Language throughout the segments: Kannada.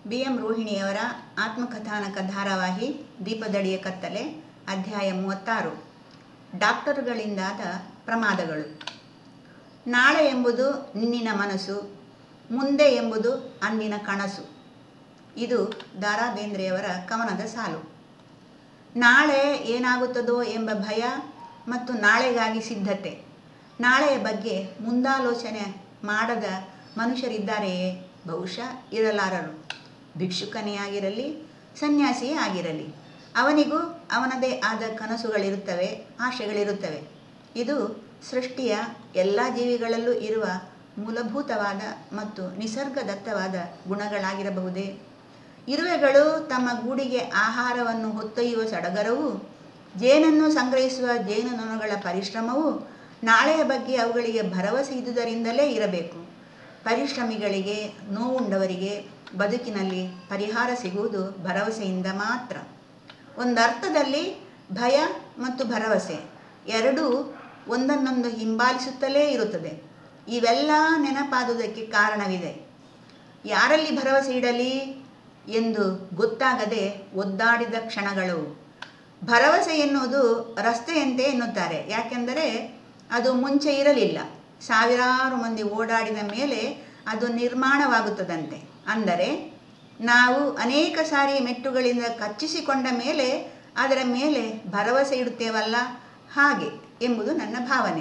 ಬಿ ಎಂ ರೋಹಿಣಿಯವರ ಆತ್ಮಕಥಾನಕ ಧಾರಾವಾಹಿ ದೀಪದಡಿಯ ಕತ್ತಲೆ ಅಧ್ಯಾಯ ಮೂವತ್ತಾರು ಡಾಕ್ಟರುಗಳಿಂದಾದ ಪ್ರಮಾದಗಳು ನಾಳೆ ಎಂಬುದು ನಿನ್ನಿನ ಮನಸ್ಸು ಮುಂದೆ ಎಂಬುದು ಅಂದಿನ ಕನಸು ಇದು ದಾರಾ ಬೇಂದ್ರೆಯವರ ಕವನದ ಸಾಲು ನಾಳೆ ಏನಾಗುತ್ತದೋ ಎಂಬ ಭಯ ಮತ್ತು ನಾಳೆಗಾಗಿ ಸಿದ್ಧತೆ ನಾಳೆಯ ಬಗ್ಗೆ ಮುಂದಾಲೋಚನೆ ಮಾಡದ ಮನುಷ್ಯರಿದ್ದಾರೆಯೇ ಬಹುಶಃ ಇರಲಾರರು ಭಿಕ್ಷುಕನೇ ಆಗಿರಲಿ ಸನ್ಯಾಸಿಯೇ ಆಗಿರಲಿ ಅವನಿಗೂ ಅವನದೇ ಆದ ಕನಸುಗಳಿರುತ್ತವೆ ಆಶೆಗಳಿರುತ್ತವೆ ಇದು ಸೃಷ್ಟಿಯ ಎಲ್ಲ ಜೀವಿಗಳಲ್ಲೂ ಇರುವ ಮೂಲಭೂತವಾದ ಮತ್ತು ನಿಸರ್ಗದತ್ತವಾದ ಗುಣಗಳಾಗಿರಬಹುದೇ ಇರುವೆಗಳು ತಮ್ಮ ಗೂಡಿಗೆ ಆಹಾರವನ್ನು ಹೊತ್ತೊಯ್ಯುವ ಸಡಗರವು ಜೇನನ್ನು ಸಂಗ್ರಹಿಸುವ ಜೇನುನೊಣಗಳ ಪರಿಶ್ರಮವು ನಾಳೆಯ ಬಗ್ಗೆ ಅವುಗಳಿಗೆ ಭರವಸೆ ಇದ್ದುದರಿಂದಲೇ ಇರಬೇಕು ಪರಿಶ್ರಮಿಗಳಿಗೆ ನೋವುಂಡವರಿಗೆ ಬದುಕಿನಲ್ಲಿ ಪರಿಹಾರ ಸಿಗುವುದು ಭರವಸೆಯಿಂದ ಮಾತ್ರ ಒಂದರ್ಥದಲ್ಲಿ ಭಯ ಮತ್ತು ಭರವಸೆ ಎರಡೂ ಒಂದನ್ನೊಂದು ಹಿಂಬಾಲಿಸುತ್ತಲೇ ಇರುತ್ತದೆ ಇವೆಲ್ಲ ನೆನಪಾದುದಕ್ಕೆ ಕಾರಣವಿದೆ ಯಾರಲ್ಲಿ ಭರವಸೆ ಇಡಲಿ ಎಂದು ಗೊತ್ತಾಗದೆ ಒದ್ದಾಡಿದ ಕ್ಷಣಗಳು ಭರವಸೆ ಎನ್ನುವುದು ರಸ್ತೆಯಂತೆ ಎನ್ನುತ್ತಾರೆ ಯಾಕೆಂದರೆ ಅದು ಮುಂಚೆ ಇರಲಿಲ್ಲ ಸಾವಿರಾರು ಮಂದಿ ಓಡಾಡಿದ ಮೇಲೆ ಅದು ನಿರ್ಮಾಣವಾಗುತ್ತದಂತೆ ಅಂದರೆ ನಾವು ಅನೇಕ ಸಾರಿ ಮೆಟ್ಟುಗಳಿಂದ ಕಚ್ಚಿಸಿಕೊಂಡ ಮೇಲೆ ಅದರ ಮೇಲೆ ಭರವಸೆ ಇಡುತ್ತೇವಲ್ಲ ಹಾಗೆ ಎಂಬುದು ನನ್ನ ಭಾವನೆ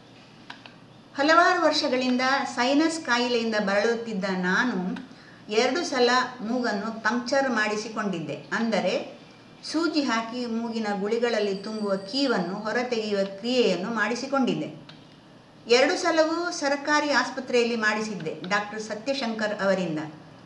ಹಲವಾರು ವರ್ಷಗಳಿಂದ ಸೈನಸ್ ಕಾಯಿಲೆಯಿಂದ ಬಳಲುತ್ತಿದ್ದ ನಾನು ಎರಡು ಸಲ ಮೂಗನ್ನು ಪಂಕ್ಚರ್ ಮಾಡಿಸಿಕೊಂಡಿದ್ದೆ ಅಂದರೆ ಸೂಜಿ ಹಾಕಿ ಮೂಗಿನ ಗುಳಿಗಳಲ್ಲಿ ತುಂಬುವ ಕೀವನ್ನು ಹೊರತೆಗೆಯುವ ಕ್ರಿಯೆಯನ್ನು ಮಾಡಿಸಿಕೊಂಡಿದ್ದೆ ಎರಡು ಸಲವೂ ಸರ್ಕಾರಿ ಆಸ್ಪತ್ರೆಯಲ್ಲಿ ಮಾಡಿಸಿದ್ದೆ ಡಾಕ್ಟರ್ ಸತ್ಯಶಂಕರ್ ಅವರಿಂದ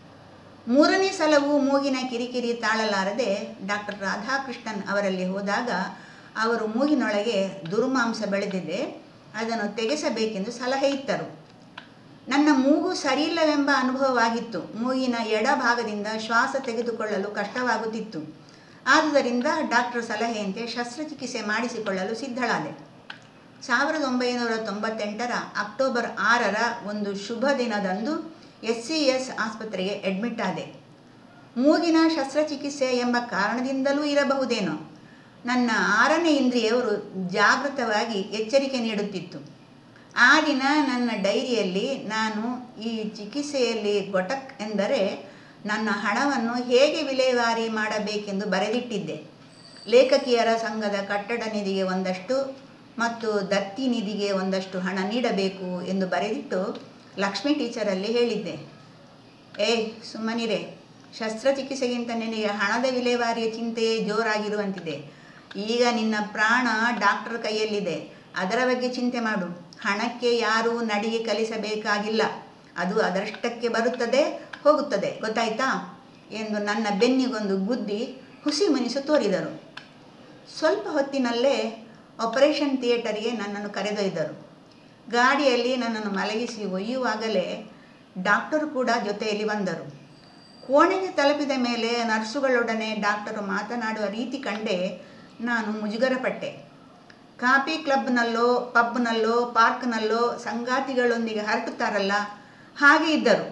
ಮೂರನೇ ಸಲವೂ ಮೂಗಿನ ಕಿರಿಕಿರಿ ತಾಳಲಾರದೆ ಡಾಕ್ಟರ್ ರಾಧಾಕೃಷ್ಣನ್ ಅವರಲ್ಲಿ ಹೋದಾಗ ಅವರು ಮೂಗಿನೊಳಗೆ ದುರ್ಮಾಂಸ ಬೆಳೆದಿದೆ ಅದನ್ನು ತೆಗೆಸಬೇಕೆಂದು ಸಲಹೆ ಇತ್ತರು ನನ್ನ ಮೂಗು ಸರಿಯಿಲ್ಲವೆಂಬ ಅನುಭವವಾಗಿತ್ತು ಮೂಗಿನ ಎಡಭಾಗದಿಂದ ಶ್ವಾಸ ತೆಗೆದುಕೊಳ್ಳಲು ಕಷ್ಟವಾಗುತ್ತಿತ್ತು ಆದುದರಿಂದ ಡಾಕ್ಟರ್ ಸಲಹೆಯಂತೆ ಶಸ್ತ್ರಚಿಕಿತ್ಸೆ ಮಾಡಿಸಿಕೊಳ್ಳಲು ಸಿದ್ಧಳಾದೆ ಸಾವಿರದ ಒಂಬೈನೂರ ತೊಂಬತ್ತೆಂಟರ ಅಕ್ಟೋಬರ್ ಆರರ ಒಂದು ಶುಭ ದಿನದಂದು ಎಸ್ ಸಿ ಎಸ್ ಆಸ್ಪತ್ರೆಗೆ ಅಡ್ಮಿಟ್ ಆದೆ ಮೂಗಿನ ಶಸ್ತ್ರಚಿಕಿತ್ಸೆ ಎಂಬ ಕಾರಣದಿಂದಲೂ ಇರಬಹುದೇನೋ ನನ್ನ ಆರನೇ ಇಂದ್ರಿಯವರು ಜಾಗೃತವಾಗಿ ಎಚ್ಚರಿಕೆ ನೀಡುತ್ತಿತ್ತು ಆ ದಿನ ನನ್ನ ಡೈರಿಯಲ್ಲಿ ನಾನು ಈ ಚಿಕಿತ್ಸೆಯಲ್ಲಿ ಗೊಟಕ್ ಎಂದರೆ ನನ್ನ ಹಣವನ್ನು ಹೇಗೆ ವಿಲೇವಾರಿ ಮಾಡಬೇಕೆಂದು ಬರೆದಿಟ್ಟಿದ್ದೆ ಲೇಖಕಿಯರ ಸಂಘದ ಕಟ್ಟಡ ನಿಧಿಗೆ ಒಂದಷ್ಟು ಮತ್ತು ದತ್ತಿ ನಿಧಿಗೆ ಒಂದಷ್ಟು ಹಣ ನೀಡಬೇಕು ಎಂದು ಬರೆದಿಟ್ಟು ಲಕ್ಷ್ಮಿ ಟೀಚರಲ್ಲಿ ಹೇಳಿದ್ದೆ ಏಯ್ ಸುಮ್ಮನಿರೆ ಶಸ್ತ್ರಚಿಕಿತ್ಸೆಗಿಂತ ನಿನಗೆ ಹಣದ ವಿಲೇವಾರಿಯ ಚಿಂತೆಯೇ ಜೋರಾಗಿರುವಂತಿದೆ ಈಗ ನಿನ್ನ ಪ್ರಾಣ ಡಾಕ್ಟರ್ ಕೈಯಲ್ಲಿದೆ ಅದರ ಬಗ್ಗೆ ಚಿಂತೆ ಮಾಡು ಹಣಕ್ಕೆ ಯಾರೂ ನಡಿಗೆ ಕಲಿಸಬೇಕಾಗಿಲ್ಲ ಅದು ಅದರಷ್ಟಕ್ಕೆ ಬರುತ್ತದೆ ಹೋಗುತ್ತದೆ ಗೊತ್ತಾಯ್ತಾ ಎಂದು ನನ್ನ ಬೆನ್ನಿಗೊಂದು ಗುದ್ದಿ ಹುಸಿ ಮುನಿಸು ತೋರಿದರು ಸ್ವಲ್ಪ ಹೊತ್ತಿನಲ್ಲೇ ಆಪರೇಷನ್ ಥಿಯೇಟರ್ಗೆ ನನ್ನನ್ನು ಕರೆದೊಯ್ದರು ಗಾಡಿಯಲ್ಲಿ ನನ್ನನ್ನು ಮಲಗಿಸಿ ಒಯ್ಯುವಾಗಲೇ ಡಾಕ್ಟರು ಕೂಡ ಜೊತೆಯಲ್ಲಿ ಬಂದರು ಕೋಣೆಗೆ ತಲುಪಿದ ಮೇಲೆ ನರ್ಸುಗಳೊಡನೆ ಡಾಕ್ಟರು ಮಾತನಾಡುವ ರೀತಿ ಕಂಡೇ ನಾನು ಮುಜುಗರಪಟ್ಟೆ ಕಾಫಿ ಕ್ಲಬ್ನಲ್ಲೋ ಪಬ್ನಲ್ಲೋ ಪಾರ್ಕ್ನಲ್ಲೋ ಸಂಗಾತಿಗಳೊಂದಿಗೆ ಹರಟುತ್ತಾರಲ್ಲ ಹಾಗೆ ಇದ್ದರು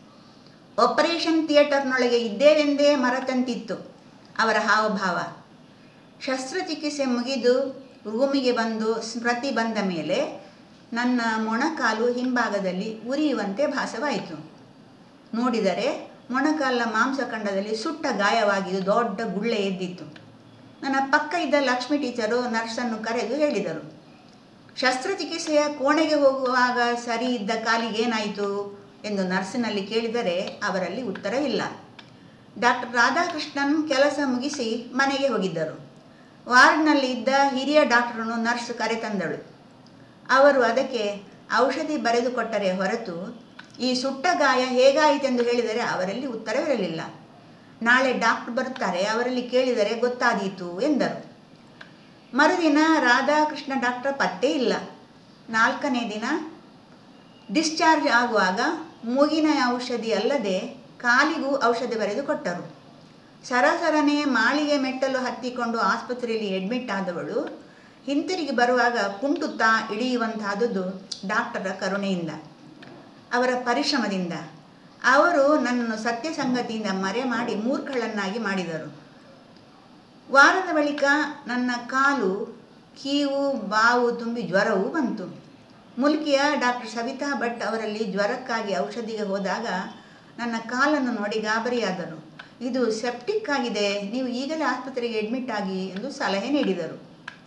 ಆಪರೇಷನ್ ಥಿಯೇಟರ್ನೊಳಗೆ ಇದ್ದೇವೆಂದೇ ಮರತಂತಿತ್ತು ಅವರ ಹಾವಭಾವ ಶಸ್ತ್ರಚಿಕಿತ್ಸೆ ಮುಗಿದು ರೂಮಿಗೆ ಬಂದು ಸ್ಮೃತಿ ಬಂದ ಮೇಲೆ ನನ್ನ ಮೊಣಕಾಲು ಹಿಂಭಾಗದಲ್ಲಿ ಉರಿಯುವಂತೆ ಭಾಸವಾಯಿತು ನೋಡಿದರೆ ಮೊಣಕಾಲ ಮಾಂಸಖಂಡದಲ್ಲಿ ಸುಟ್ಟ ಗಾಯವಾಗಿದ್ದು ದೊಡ್ಡ ಗುಳ್ಳೆ ಎದ್ದಿತ್ತು ನನ್ನ ಪಕ್ಕ ಇದ್ದ ಲಕ್ಷ್ಮಿ ಟೀಚರು ನರ್ಸನ್ನು ಕರೆದು ಹೇಳಿದರು ಶಸ್ತ್ರಚಿಕಿತ್ಸೆಯ ಕೋಣೆಗೆ ಹೋಗುವಾಗ ಸರಿ ಇದ್ದ ಕಾಲಿಗೆ ಏನಾಯಿತು ಎಂದು ನರ್ಸಿನಲ್ಲಿ ಕೇಳಿದರೆ ಅವರಲ್ಲಿ ಉತ್ತರವಿಲ್ಲ ಡಾಕ್ಟರ್ ರಾಧಾಕೃಷ್ಣನ್ ಕೆಲಸ ಮುಗಿಸಿ ಮನೆಗೆ ಹೋಗಿದ್ದರು ವಾರ್ಡ್ನಲ್ಲಿ ಇದ್ದ ಹಿರಿಯ ಡಾಕ್ಟರನ್ನು ನರ್ಸ್ ಕರೆತಂದಳು ಅವರು ಅದಕ್ಕೆ ಔಷಧಿ ಬರೆದುಕೊಟ್ಟರೆ ಹೊರತು ಈ ಸುಟ್ಟ ಗಾಯ ಹೇಗಾಯಿತೆಂದು ಹೇಳಿದರೆ ಅವರಲ್ಲಿ ಉತ್ತರವಿರಲಿಲ್ಲ ನಾಳೆ ಡಾಕ್ಟರ್ ಬರುತ್ತಾರೆ ಅವರಲ್ಲಿ ಕೇಳಿದರೆ ಗೊತ್ತಾದೀತು ಎಂದರು ಮರುದಿನ ರಾಧಾಕೃಷ್ಣ ಡಾಕ್ಟರ್ ಪತ್ತೆ ಇಲ್ಲ ನಾಲ್ಕನೇ ದಿನ ಡಿಸ್ಚಾರ್ಜ್ ಆಗುವಾಗ ಮೂಗಿನ ಔಷಧಿ ಅಲ್ಲದೆ ಕಾಲಿಗೂ ಔಷಧಿ ಬರೆದು ಕೊಟ್ಟರು ಸರಸರನೆ ಮಾಳಿಗೆ ಮೆಟ್ಟಲು ಹತ್ತಿಕೊಂಡು ಆಸ್ಪತ್ರೆಯಲ್ಲಿ ಅಡ್ಮಿಟ್ ಆದವಳು ಹಿಂತಿರುಗಿ ಬರುವಾಗ ಕುಂಟುತ್ತಾ ಇಳಿಯುವಂತಹದ್ದು ಡಾಕ್ಟರ ಕರುಣೆಯಿಂದ ಅವರ ಪರಿಶ್ರಮದಿಂದ ಅವರು ನನ್ನನ್ನು ಸತ್ಯ ಸಂಗತಿಯಿಂದ ಮರೆ ಮಾಡಿ ಮೂರ್ಖಳನ್ನಾಗಿ ಮಾಡಿದರು ವಾರದ ಬಳಿಕ ನನ್ನ ಕಾಲು ಕೀವು ಬಾವು ತುಂಬಿ ಜ್ವರವೂ ಬಂತು ಮುಲ್ಕಿಯ ಡಾಕ್ಟರ್ ಸವಿತಾ ಭಟ್ ಅವರಲ್ಲಿ ಜ್ವರಕ್ಕಾಗಿ ಔಷಧಿಗೆ ಹೋದಾಗ ನನ್ನ ಕಾಲನ್ನು ನೋಡಿ ಗಾಬರಿಯಾದರು ಇದು ಸೆಪ್ಟಿಕ್ ಆಗಿದೆ ನೀವು ಈಗಲೇ ಆಸ್ಪತ್ರೆಗೆ ಅಡ್ಮಿಟ್ ಆಗಿ ಎಂದು ಸಲಹೆ ನೀಡಿದರು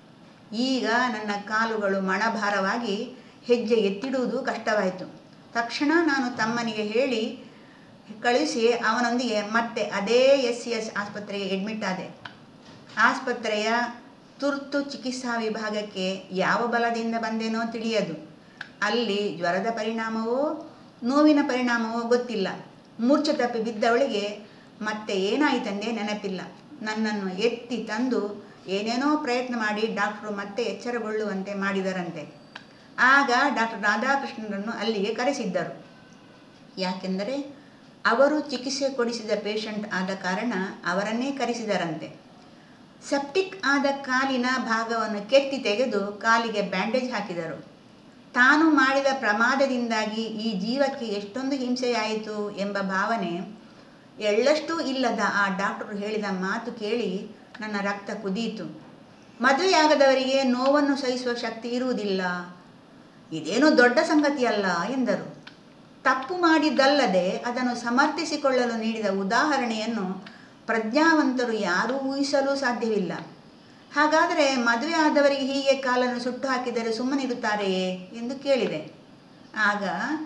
ಈಗ ನನ್ನ ಕಾಲುಗಳು ಮಣಭಾರವಾಗಿ ಹೆಜ್ಜೆ ಎತ್ತಿಡುವುದು ಕಷ್ಟವಾಯಿತು ತಕ್ಷಣ ನಾನು ತಮ್ಮನಿಗೆ ಹೇಳಿ ಕಳಿಸಿ ಅವನೊಂದಿಗೆ ಮತ್ತೆ ಅದೇ ಎಸ್ ಸಿ ಎಸ್ ಆಸ್ಪತ್ರೆಗೆ ಅಡ್ಮಿಟ್ ಆದೆ ಆಸ್ಪತ್ರೆಯ ತುರ್ತು ಚಿಕಿತ್ಸಾ ವಿಭಾಗಕ್ಕೆ ಯಾವ ಬಲದಿಂದ ಬಂದೇನೋ ತಿಳಿಯದು ಅಲ್ಲಿ ಜ್ವರದ ಪರಿಣಾಮವೋ ನೋವಿನ ಪರಿಣಾಮವೋ ಗೊತ್ತಿಲ್ಲ ಮೂರ್ಛೆ ತಪ್ಪಿ ಬಿದ್ದವಳಿಗೆ ಮತ್ತೆ ಏನಾಯಿತೆಂದೇ ನೆನಪಿಲ್ಲ ನನ್ನನ್ನು ಎತ್ತಿ ತಂದು ಏನೇನೋ ಪ್ರಯತ್ನ ಮಾಡಿ ಡಾಕ್ಟ್ರು ಮತ್ತೆ ಎಚ್ಚರಗೊಳ್ಳುವಂತೆ ಮಾಡಿದರಂತೆ ಆಗ ಡಾಕ್ಟರ್ ರಾಧಾಕೃಷ್ಣರನ್ನು ಅಲ್ಲಿಗೆ ಕರೆಸಿದ್ದರು ಯಾಕೆಂದರೆ ಅವರು ಚಿಕಿತ್ಸೆ ಕೊಡಿಸಿದ ಪೇಷಂಟ್ ಆದ ಕಾರಣ ಅವರನ್ನೇ ಕರೆಸಿದರಂತೆ ಸೆಪ್ಟಿಕ್ ಆದ ಕಾಲಿನ ಭಾಗವನ್ನು ಕೆತ್ತಿ ತೆಗೆದು ಕಾಲಿಗೆ ಬ್ಯಾಂಡೇಜ್ ಹಾಕಿದರು ತಾನು ಮಾಡಿದ ಪ್ರಮಾದದಿಂದಾಗಿ ಈ ಜೀವಕ್ಕೆ ಎಷ್ಟೊಂದು ಹಿಂಸೆಯಾಯಿತು ಎಂಬ ಭಾವನೆ ಎಳ್ಳಷ್ಟೂ ಇಲ್ಲದ ಆ ಡಾಕ್ಟರು ಹೇಳಿದ ಮಾತು ಕೇಳಿ ನನ್ನ ರಕ್ತ ಕುದಿಯಿತು ಮದುವೆಯಾಗದವರಿಗೆ ನೋವನ್ನು ಸಹಿಸುವ ಶಕ್ತಿ ಇರುವುದಿಲ್ಲ ಇದೇನು ದೊಡ್ಡ ಸಂಗತಿಯಲ್ಲ ಎಂದರು ತಪ್ಪು ಮಾಡಿದ್ದಲ್ಲದೆ ಅದನ್ನು ಸಮರ್ಥಿಸಿಕೊಳ್ಳಲು ನೀಡಿದ ಉದಾಹರಣೆಯನ್ನು ಪ್ರಜ್ಞಾವಂತರು ಯಾರೂ ಊಹಿಸಲು ಸಾಧ್ಯವಿಲ್ಲ ಹಾಗಾದರೆ ಮದುವೆ ಆದವರಿಗೆ ಹೀಗೆ ಕಾಲನ್ನು ಸುಟ್ಟು ಹಾಕಿದರೆ ಸುಮ್ಮನಿರುತ್ತಾರೆಯೇ ಎಂದು ಕೇಳಿದೆ ಆಗ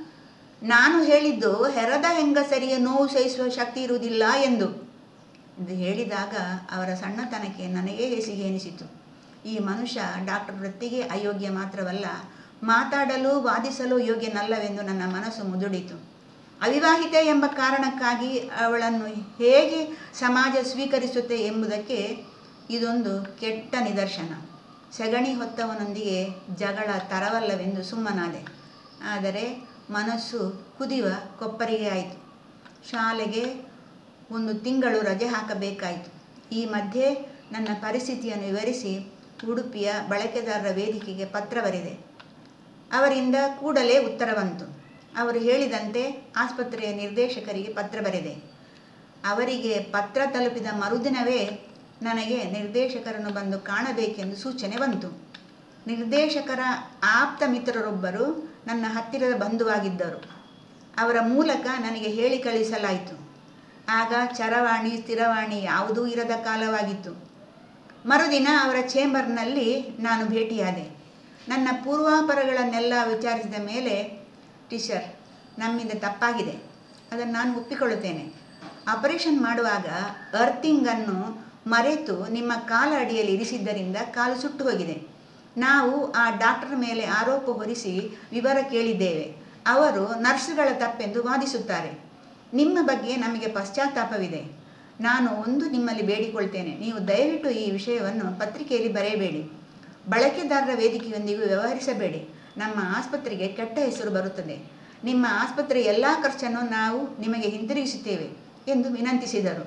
ನಾನು ಹೇಳಿದ್ದು ಹೆರದ ಹೆಂಗಸರಿಗೆ ನೋವು ಸಹಿಸುವ ಶಕ್ತಿ ಇರುವುದಿಲ್ಲ ಎಂದು ಎಂದು ಹೇಳಿದಾಗ ಅವರ ಸಣ್ಣತನಕ್ಕೆ ನನಗೇ ಹೇಸಿಗೆ ಎನಿಸಿತು ಈ ಮನುಷ್ಯ ಡಾಕ್ಟರ್ ವೃತ್ತಿಗೆ ಅಯೋಗ್ಯ ಮಾತ್ರವಲ್ಲ ಮಾತಾಡಲು ವಾದಿಸಲು ಯೋಗ್ಯನಲ್ಲವೆಂದು ನನ್ನ ಮನಸ್ಸು ಮುದುಡಿತು ಅವಿವಾಹಿತೆ ಎಂಬ ಕಾರಣಕ್ಕಾಗಿ ಅವಳನ್ನು ಹೇಗೆ ಸಮಾಜ ಸ್ವೀಕರಿಸುತ್ತೆ ಎಂಬುದಕ್ಕೆ ಇದೊಂದು ಕೆಟ್ಟ ನಿದರ್ಶನ ಸೆಗಣಿ ಹೊತ್ತವನೊಂದಿಗೆ ಜಗಳ ತರವಲ್ಲವೆಂದು ಸುಮ್ಮನಾದೆ ಆದರೆ ಮನಸ್ಸು ಕುದಿಯುವ ಕೊಪ್ಪರಿಗೆ ಆಯಿತು ಶಾಲೆಗೆ ಒಂದು ತಿಂಗಳು ರಜೆ ಹಾಕಬೇಕಾಯಿತು ಈ ಮಧ್ಯೆ ನನ್ನ ಪರಿಸ್ಥಿತಿಯನ್ನು ವಿವರಿಸಿ ಉಡುಪಿಯ ಬಳಕೆದಾರರ ವೇದಿಕೆಗೆ ಪತ್ರ ಬರೆದೆ ಅವರಿಂದ ಕೂಡಲೇ ಉತ್ತರ ಬಂತು ಅವರು ಹೇಳಿದಂತೆ ಆಸ್ಪತ್ರೆಯ ನಿರ್ದೇಶಕರಿಗೆ ಪತ್ರ ಬರೆದೆ ಅವರಿಗೆ ಪತ್ರ ತಲುಪಿದ ಮರುದಿನವೇ ನನಗೆ ನಿರ್ದೇಶಕರನ್ನು ಬಂದು ಕಾಣಬೇಕೆಂದು ಸೂಚನೆ ಬಂತು ನಿರ್ದೇಶಕರ ಆಪ್ತ ಮಿತ್ರರೊಬ್ಬರು ನನ್ನ ಹತ್ತಿರದ ಬಂಧುವಾಗಿದ್ದರು ಅವರ ಮೂಲಕ ನನಗೆ ಹೇಳಿ ಕಳಿಸಲಾಯಿತು ಆಗ ಚರವಾಣಿ ಸ್ಥಿರವಾಣಿ ಯಾವುದೂ ಇರದ ಕಾಲವಾಗಿತ್ತು ಮರುದಿನ ಅವರ ಚೇಂಬರ್ನಲ್ಲಿ ನಾನು ಭೇಟಿಯಾದೆ ನನ್ನ ಪೂರ್ವಾಪರಗಳನ್ನೆಲ್ಲ ವಿಚಾರಿಸಿದ ಮೇಲೆ ಟೀಚರ್ ನಮ್ಮಿಂದ ತಪ್ಪಾಗಿದೆ ಅದನ್ನು ನಾನು ಒಪ್ಪಿಕೊಳ್ಳುತ್ತೇನೆ ಆಪರೇಷನ್ ಮಾಡುವಾಗ ಅರ್ಥಿಂಗನ್ನು ಮರೆತು ನಿಮ್ಮ ಕಾಲ ಅಡಿಯಲ್ಲಿ ಇರಿಸಿದ್ದರಿಂದ ಕಾಲು ಸುಟ್ಟು ಹೋಗಿದೆ ನಾವು ಆ ಡಾಕ್ಟರ್ ಮೇಲೆ ಆರೋಪ ಹೊರಿಸಿ ವಿವರ ಕೇಳಿದ್ದೇವೆ ಅವರು ನರ್ಸ್ಗಳ ತಪ್ಪೆಂದು ವಾದಿಸುತ್ತಾರೆ ನಿಮ್ಮ ಬಗ್ಗೆ ನಮಗೆ ಪಶ್ಚಾತ್ತಾಪವಿದೆ ನಾನು ಒಂದು ನಿಮ್ಮಲ್ಲಿ ಬೇಡಿಕೊಳ್ತೇನೆ ನೀವು ದಯವಿಟ್ಟು ಈ ವಿಷಯವನ್ನು ಪತ್ರಿಕೆಯಲ್ಲಿ ಬರೆಯಬೇಡಿ ಬಳಕೆದಾರರ ವೇದಿಕೆಯೊಂದಿಗೂ ವ್ಯವಹರಿಸಬೇಡಿ ನಮ್ಮ ಆಸ್ಪತ್ರೆಗೆ ಕೆಟ್ಟ ಹೆಸರು ಬರುತ್ತದೆ ನಿಮ್ಮ ಆಸ್ಪತ್ರೆಯ ಎಲ್ಲ ಖರ್ಚನ್ನು ನಾವು ನಿಮಗೆ ಹಿಂತಿರುಗಿಸುತ್ತೇವೆ ಎಂದು ವಿನಂತಿಸಿದರು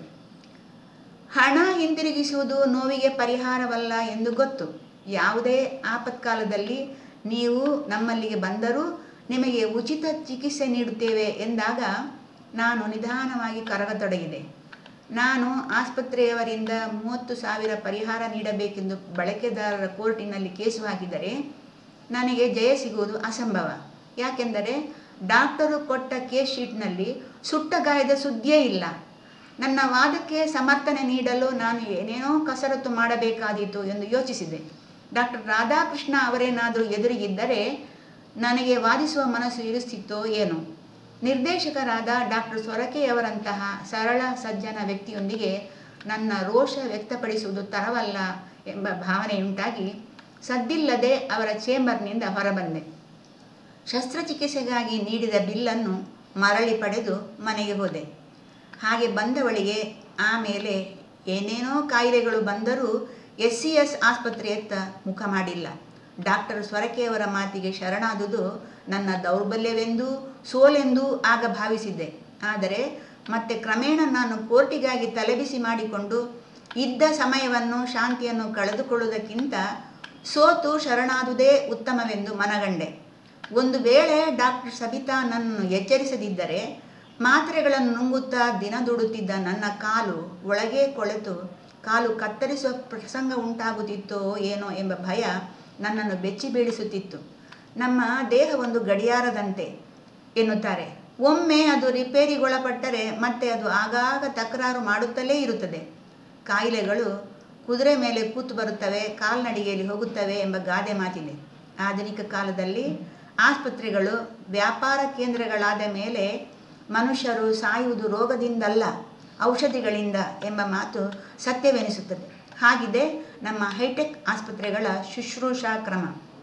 ಹಣ ಹಿಂತಿರುಗಿಸುವುದು ನೋವಿಗೆ ಪರಿಹಾರವಲ್ಲ ಎಂದು ಗೊತ್ತು ಯಾವುದೇ ಆಪತ್ಕಾಲದಲ್ಲಿ ನೀವು ನಮ್ಮಲ್ಲಿಗೆ ಬಂದರೂ ನಿಮಗೆ ಉಚಿತ ಚಿಕಿತ್ಸೆ ನೀಡುತ್ತೇವೆ ಎಂದಾಗ ನಾನು ನಿಧಾನವಾಗಿ ಕರಗತೊಡಗಿದೆ ನಾನು ಆಸ್ಪತ್ರೆಯವರಿಂದ ಮೂವತ್ತು ಸಾವಿರ ಪರಿಹಾರ ನೀಡಬೇಕೆಂದು ಬಳಕೆದಾರರ ಕೋರ್ಟಿನಲ್ಲಿ ಕೇಸು ಹಾಕಿದರೆ ನನಗೆ ಜಯ ಸಿಗುವುದು ಅಸಂಭವ ಯಾಕೆಂದರೆ ಡಾಕ್ಟರು ಕೊಟ್ಟ ಕೇಸ್ ಶೀಟ್ನಲ್ಲಿ ಸುಟ್ಟ ಗಾಯದ ಸುದ್ದಿಯೇ ಇಲ್ಲ ನನ್ನ ವಾದಕ್ಕೆ ಸಮರ್ಥನೆ ನೀಡಲು ನಾನು ಏನೇನೋ ಕಸರತ್ತು ಮಾಡಬೇಕಾದೀತು ಎಂದು ಯೋಚಿಸಿದೆ ಡಾಕ್ಟರ್ ರಾಧಾಕೃಷ್ಣ ಅವರೇನಾದರೂ ಎದುರಿಗಿದ್ದರೆ ನನಗೆ ವಾದಿಸುವ ಮನಸ್ಸು ಇರಿಸ್ತಿತ್ತೋ ಏನೋ ನಿರ್ದೇಶಕರಾದ ಡಾಕ್ಟರ್ ಸೊರಕೆಯವರಂತಹ ಸರಳ ಸಜ್ಜನ ವ್ಯಕ್ತಿಯೊಂದಿಗೆ ನನ್ನ ರೋಷ ವ್ಯಕ್ತಪಡಿಸುವುದು ತರವಲ್ಲ ಎಂಬ ಭಾವನೆಯುಂಟಾಗಿ ಸದ್ದಿಲ್ಲದೆ ಅವರ ಚೇಂಬರ್ನಿಂದ ಹೊರಬಂದೆ ಶಸ್ತ್ರಚಿಕಿತ್ಸೆಗಾಗಿ ನೀಡಿದ ಬಿಲ್ಲನ್ನು ಮರಳಿ ಪಡೆದು ಮನೆಗೆ ಹೋದೆ ಹಾಗೆ ಬಂದವಳಿಗೆ ಆಮೇಲೆ ಏನೇನೋ ಕಾಯಿಲೆಗಳು ಬಂದರೂ ಎಸ್ ಸಿ ಎಸ್ ಆಸ್ಪತ್ರೆಯತ್ತ ಮುಖ ಮಾಡಿಲ್ಲ ಡಾಕ್ಟರ್ ಸ್ವರಕೆಯವರ ಮಾತಿಗೆ ಶರಣಾದುದು ನನ್ನ ದೌರ್ಬಲ್ಯವೆಂದೂ ಸೋಲೆಂದೂ ಆಗ ಭಾವಿಸಿದ್ದೆ ಆದರೆ ಮತ್ತೆ ಕ್ರಮೇಣ ನಾನು ಕೋರ್ಟಿಗಾಗಿ ತಲೆಬಿಸಿ ಮಾಡಿಕೊಂಡು ಇದ್ದ ಸಮಯವನ್ನು ಶಾಂತಿಯನ್ನು ಕಳೆದುಕೊಳ್ಳುವುದಕ್ಕಿಂತ ಸೋತು ಶರಣಾದುದೇ ಉತ್ತಮವೆಂದು ಮನಗಂಡೆ ಒಂದು ವೇಳೆ ಡಾಕ್ಟರ್ ಸಬಿತಾ ನನ್ನನ್ನು ಎಚ್ಚರಿಸದಿದ್ದರೆ ಮಾತ್ರೆಗಳನ್ನು ನುಂಗುತ್ತಾ ದಿನ ದುಡುತ್ತಿದ್ದ ನನ್ನ ಕಾಲು ಒಳಗೆ ಕೊಳೆತು ಕಾಲು ಕತ್ತರಿಸುವ ಪ್ರಸಂಗ ಉಂಟಾಗುತ್ತಿತ್ತೋ ಏನೋ ಎಂಬ ಭಯ ನನ್ನನ್ನು ಬೆಚ್ಚಿ ಬೀಳಿಸುತ್ತಿತ್ತು ನಮ್ಮ ದೇಹ ಒಂದು ಗಡಿಯಾರದಂತೆ ಎನ್ನುತ್ತಾರೆ ಒಮ್ಮೆ ಅದು ರಿಪೇರಿಗೊಳಪಟ್ಟರೆ ಮತ್ತೆ ಅದು ಆಗಾಗ ತಕರಾರು ಮಾಡುತ್ತಲೇ ಇರುತ್ತದೆ ಕಾಯಿಲೆಗಳು ಕುದುರೆ ಮೇಲೆ ಕೂತು ಬರುತ್ತವೆ ಕಾಲ್ನಡಿಗೆಯಲ್ಲಿ ಹೋಗುತ್ತವೆ ಎಂಬ ಗಾದೆ ಮಾತಿದೆ ಆಧುನಿಕ ಕಾಲದಲ್ಲಿ ಆಸ್ಪತ್ರೆಗಳು ವ್ಯಾಪಾರ ಕೇಂದ್ರಗಳಾದ ಮೇಲೆ ಮನುಷ್ಯರು ಸಾಯುವುದು ರೋಗದಿಂದಲ್ಲ ಔಷಧಿಗಳಿಂದ ಎಂಬ ಮಾತು ಸತ್ಯವೆನಿಸುತ್ತದೆ ಹಾಗಿದೆ ನಮ್ಮ ಹೈಟೆಕ್ ಆಸ್ಪತ್ರೆಗಳ ಶುಶ್ರೂಷಾ ಕ್ರಮ